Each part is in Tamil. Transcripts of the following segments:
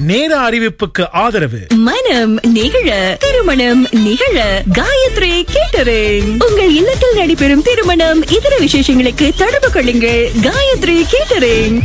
நேர அறிவிப்புக்கு ஆதரவு மனம் நிகழ திருமணம் நிகழ காயத்ரி கேட்டரிங் உங்கள் இல்லத்தில் நடைபெறும் திருமணம் இதர விசேஷங்களுக்கு தொடர்பு கொள்ளுங்கள் காயத்ரி கேட்டரிங்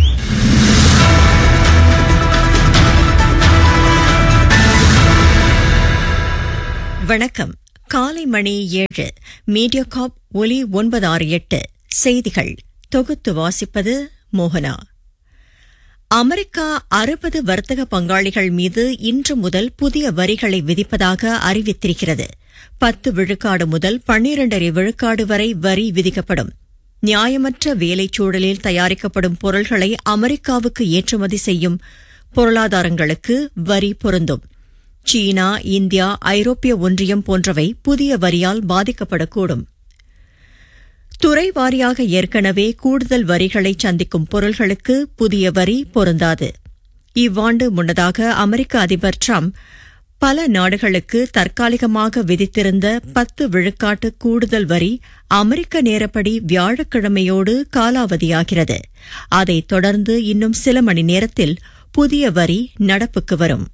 வணக்கம் காலை மணி ஏழு மீடியா காப் ஒலி ஒன்பது ஆறு எட்டு செய்திகள் தொகுத்து வாசிப்பது மோகனா அமெரிக்கா அறுபது வர்த்தக பங்காளிகள் மீது இன்று முதல் புதிய வரிகளை விதிப்பதாக அறிவித்திருக்கிறது பத்து விழுக்காடு முதல் பன்னிரண்டரை விழுக்காடு வரை வரி விதிக்கப்படும் நியாயமற்ற வேலைச் சூழலில் தயாரிக்கப்படும் பொருள்களை அமெரிக்காவுக்கு ஏற்றுமதி செய்யும் பொருளாதாரங்களுக்கு வரி பொருந்தும் சீனா இந்தியா ஐரோப்பிய ஒன்றியம் போன்றவை புதிய வரியால் பாதிக்கப்படக்கூடும் துறை வாரியாக ஏற்கனவே கூடுதல் வரிகளை சந்திக்கும் பொருள்களுக்கு புதிய வரி பொருந்தாது இவ்வாண்டு முன்னதாக அமெரிக்க அதிபர் ட்ரம்ப் பல நாடுகளுக்கு தற்காலிகமாக விதித்திருந்த பத்து விழுக்காட்டு கூடுதல் வரி அமெரிக்க நேரப்படி வியாழக்கிழமையோடு காலாவதியாகிறது அதைத் தொடர்ந்து இன்னும் சில மணி நேரத்தில் புதிய வரி நடப்புக்கு வரும்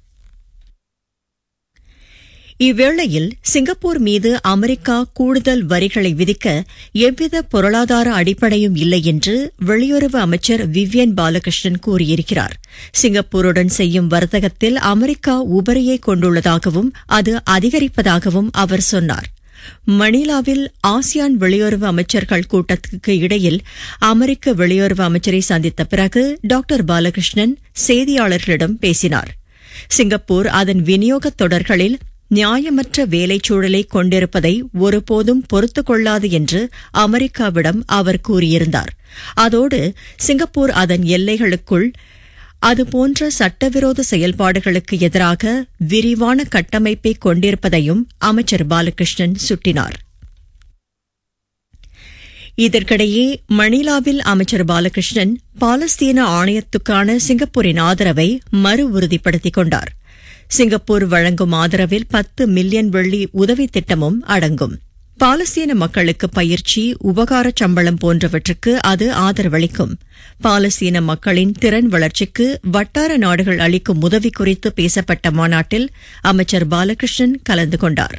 இவ்வேளையில் சிங்கப்பூர் மீது அமெரிக்கா கூடுதல் வரிகளை விதிக்க எவ்வித பொருளாதார அடிப்படையும் இல்லை என்று வெளியுறவு அமைச்சர் விவ்யன் பாலகிருஷ்ணன் கூறியிருக்கிறார் சிங்கப்பூருடன் செய்யும் வர்த்தகத்தில் அமெரிக்கா உபரியை கொண்டுள்ளதாகவும் அது அதிகரிப்பதாகவும் அவர் சொன்னார் மணிலாவில் ஆசியான் வெளியுறவு அமைச்சர்கள் கூட்டத்துக்கு இடையில் அமெரிக்க வெளியுறவு அமைச்சரை சந்தித்த பிறகு டாக்டர் பாலகிருஷ்ணன் செய்தியாளர்களிடம் பேசினார் சிங்கப்பூர் அதன் விநியோகத் தொடர்களில் நியாயமற்ற வேலைச்சூழலை கொண்டிருப்பதை ஒருபோதும் பொறுத்துக் கொள்ளாது என்று அமெரிக்காவிடம் அவர் கூறியிருந்தார் அதோடு சிங்கப்பூர் அதன் எல்லைகளுக்குள் அதுபோன்ற சட்டவிரோத செயல்பாடுகளுக்கு எதிராக விரிவான கட்டமைப்பை கொண்டிருப்பதையும் அமைச்சர் பாலகிருஷ்ணன் சுட்டினார் இதற்கிடையே மணிலாவில் அமைச்சர் பாலகிருஷ்ணன் பாலஸ்தீன ஆணையத்துக்கான சிங்கப்பூரின் ஆதரவை மறு உறுதிப்படுத்திக் கொண்டார் சிங்கப்பூர் வழங்கும் ஆதரவில் பத்து மில்லியன் வெள்ளி உதவி திட்டமும் அடங்கும் பாலஸ்தீன மக்களுக்கு பயிற்சி உபகார சம்பளம் போன்றவற்றுக்கு அது ஆதரவளிக்கும் பாலஸ்தீன மக்களின் திறன் வளர்ச்சிக்கு வட்டார நாடுகள் அளிக்கும் உதவி குறித்து பேசப்பட்ட மாநாட்டில் அமைச்சர் பாலகிருஷ்ணன் கலந்து கொண்டார்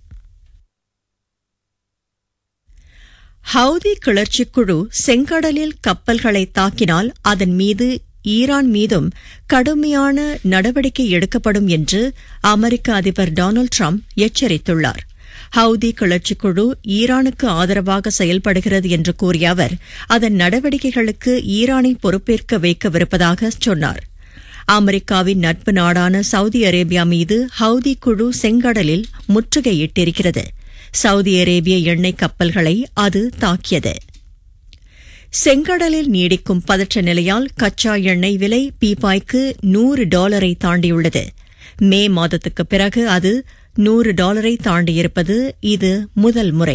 ஹவுதி கிளர்ச்சிக்குழு செங்கடலில் கப்பல்களை தாக்கினால் அதன் மீது ஈரான் மீதும் கடுமையான நடவடிக்கை எடுக்கப்படும் என்று அமெரிக்க அதிபர் டொனால்டு ட்ரம்ப் எச்சரித்துள்ளார் ஹவுதி கிளர்ச்சிக்குழு ஈரானுக்கு ஆதரவாக செயல்படுகிறது என்று கூறிய அவர் அதன் நடவடிக்கைகளுக்கு ஈரானை பொறுப்பேற்க வைக்கவிருப்பதாக சொன்னார் அமெரிக்காவின் நட்பு நாடான சவுதி அரேபியா மீது ஹவுதி குழு செங்கடலில் முற்றுகையிட்டிருக்கிறது சவுதி அரேபிய எண்ணெய் கப்பல்களை அது தாக்கியது செங்கடலில் நீடிக்கும் பதற்ற நிலையால் கச்சா எண்ணெய் விலை பீப்பாய்க்கு நூறு டாலரை தாண்டியுள்ளது மே மாதத்துக்கு பிறகு அது நூறு டாலரை தாண்டியிருப்பது இது முதல் முறை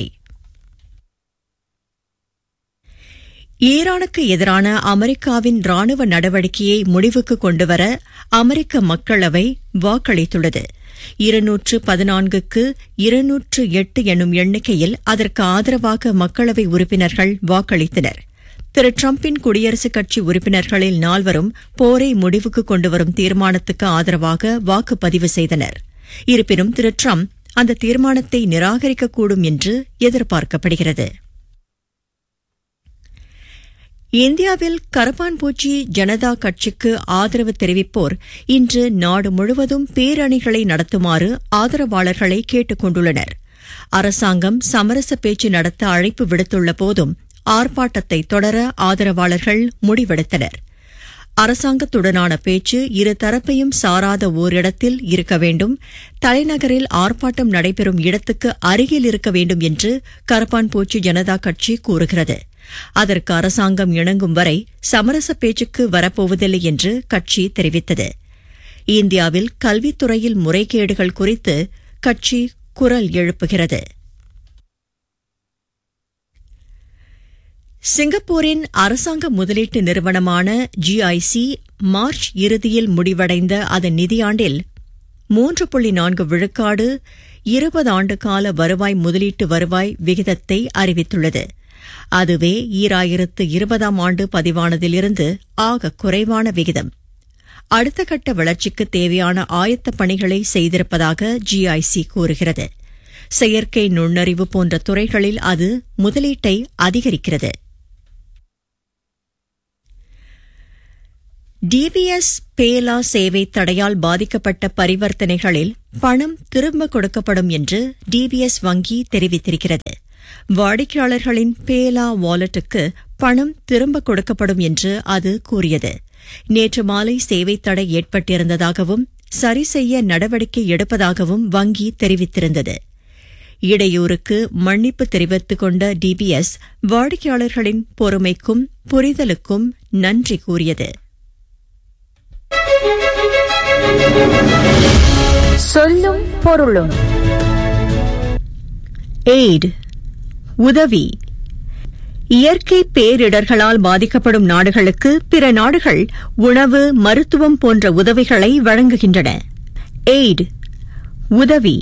ஈரானுக்கு எதிரான அமெரிக்காவின் ராணுவ நடவடிக்கையை முடிவுக்கு கொண்டுவர அமெரிக்க மக்களவை வாக்களித்துள்ளது இருநூற்று பதினான்குக்கு இருநூற்று எட்டு எனும் எண்ணிக்கையில் அதற்கு ஆதரவாக மக்களவை உறுப்பினர்கள் வாக்களித்தனர் திரு டிரம்பின் குடியரசுக் கட்சி உறுப்பினர்களில் நால்வரும் போரை முடிவுக்கு கொண்டுவரும் தீர்மானத்துக்கு ஆதரவாக வாக்குப்பதிவு செய்தனர் இருப்பினும் திரு டிரம்ப் அந்த தீர்மானத்தை நிராகரிக்கக்கூடும் என்று எதிர்பார்க்கப்படுகிறது இந்தியாவில் கரப்பான்பூச்சி ஜனதா கட்சிக்கு ஆதரவு தெரிவிப்போர் இன்று நாடு முழுவதும் பேரணிகளை நடத்துமாறு ஆதரவாளர்களை கேட்டுக் கொண்டுள்ளனர் அரசாங்கம் சமரச பேச்சு நடத்த அழைப்பு விடுத்துள்ள போதும் ஆர்ப்பாட்டத்தை தொடர ஆதரவாளர்கள் முடிவெடுத்தனர் அரசாங்கத்துடனான பேச்சு இரு தரப்பையும் சாராத ஓரிடத்தில் இருக்க வேண்டும் தலைநகரில் ஆர்ப்பாட்டம் நடைபெறும் இடத்துக்கு அருகில் இருக்க வேண்டும் என்று கரப்பான்பூச்சி ஜனதா கட்சி கூறுகிறது அதற்கு அரசாங்கம் இணங்கும் வரை சமரச பேச்சுக்கு வரப்போவதில்லை என்று கட்சி தெரிவித்தது இந்தியாவில் கல்வித்துறையில் முறைகேடுகள் குறித்து கட்சி குரல் எழுப்புகிறது சிங்கப்பூரின் அரசாங்க முதலீட்டு நிறுவனமான ஜிஐசி மார்ச் இறுதியில் முடிவடைந்த அதன் நிதியாண்டில் மூன்று புள்ளி நான்கு விழுக்காடு இருபது ஆண்டு கால வருவாய் முதலீட்டு வருவாய் விகிதத்தை அறிவித்துள்ளது அதுவே ஈராயிரத்து இருபதாம் ஆண்டு பதிவானதிலிருந்து ஆக குறைவான விகிதம் அடுத்த கட்ட வளர்ச்சிக்கு தேவையான ஆயத்த பணிகளை செய்திருப்பதாக ஜிஐசி கூறுகிறது செயற்கை நுண்ணறிவு போன்ற துறைகளில் அது முதலீட்டை அதிகரிக்கிறது டிபிஎஸ் பேலா சேவை தடையால் பாதிக்கப்பட்ட பரிவர்த்தனைகளில் பணம் திரும்ப கொடுக்கப்படும் என்று டிபிஎஸ் வங்கி தெரிவித்திருக்கிறது வாடிக்கையாளர்களின் பேலா வாலெட்டுக்கு பணம் திரும்ப கொடுக்கப்படும் என்று அது கூறியது நேற்று மாலை சேவை தடை ஏற்பட்டிருந்ததாகவும் சரி செய்ய நடவடிக்கை எடுப்பதாகவும் வங்கி தெரிவித்திருந்தது இடையூறுக்கு மன்னிப்பு தெரிவித்துக் கொண்ட டிபிஎஸ் வாடிக்கையாளர்களின் பொறுமைக்கும் புரிதலுக்கும் நன்றி கூறியது சொல்லும் பொருளும் எய்ட் உதவி இயற்கை பேரிடர்களால் பாதிக்கப்படும் நாடுகளுக்கு பிற நாடுகள் உணவு மருத்துவம் போன்ற உதவிகளை வழங்குகின்றன எய்ட் உதவி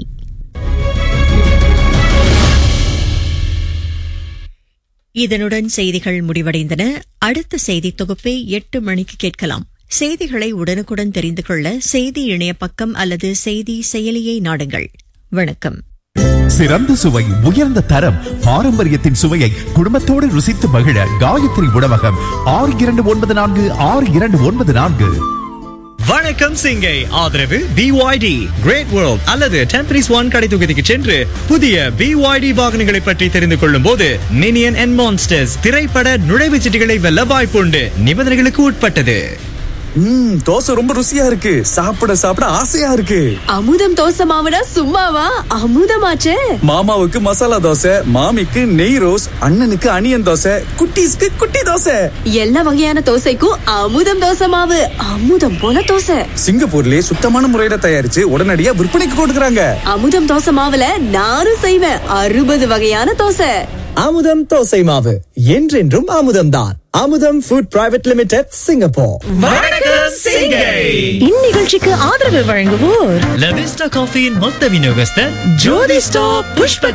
இதனுடன் செய்திகள் முடிவடைந்தன அடுத்த செய்தி தொகுப்பை எட்டு மணிக்கு கேட்கலாம் செய்திகளை உடனுக்குடன் தெரிந்து கொள்ள செய்தி இணைய பக்கம் அல்லது செய்தி செயலியை நாடுங்கள் வணக்கம் சிறந்த சுவை உயர்ந்த தரம் பாரம்பரியத்தின் சுவையை குடும்பத்தோடு ருசித்து மகிழ காயத்ரி உணவகம் ஆறு இரண்டு ஒன்பது நான்கு ஆறு இரண்டு ஒன்பது நான்கு வணக்கம் சிங்கை ஆதரவு BYD கிரேட் வேர்ல்ட் அல்லது டெம்பரிஸ் ஒன் கடை தொகுதிக்கு சென்று புதிய BYD வாகனங்களை பற்றி தெரிந்து கொள்ளும் போது மினியன் அண்ட் மான்ஸ்டர்ஸ் திரைப்பட நுழைவுச் சீட்டுகளை வெல்ல வாய்ப்புண்டு நிபந்தனைகளுக்கு உட்பட்டது ம் தோசை ரொம்ப ருசியா இருக்கு சாப்பிட சாப்பிட ஆசையா இருக்கு அமுதம் தோசை மாவுனா சும்மாவா அமுதமாச்சே மாமாவுக்கு மசாலா தோசை மாமிக்கு நெய் ரோஸ் அண்ணனுக்கு அனியன் தோசை குட்டீஸ்க்கு குட்டி தோசை எல்லா வகையான தோசைக்கும் அமுதம் தோசை மாவு அமுதம் போல தோசை சிங்கப்பூர்லயே சுத்தமான முறையில தயாரிச்சு உடனடியா விற்பனைக்கு கொடுக்கறாங்க அமுதம் தோசை மாவுல நானும் செய்வேன் அறுபது வகையான தோசை அமுதம் தோசை மாவு என்றென்றும் அமுதம் தான் அமுதம் ஃபுட் பிரைவேட் லிமிடெட் சிங்கப்பூர் வணக்கம் சிங்கை இந்நிகழ்ச்சிக்கு ஆதரவு வழங்குவோர் லவிஸ்டா காஃபியின் மொத்த விநியோகஸ்தர் ஜோதி ஸ்டாப் புஷ்ப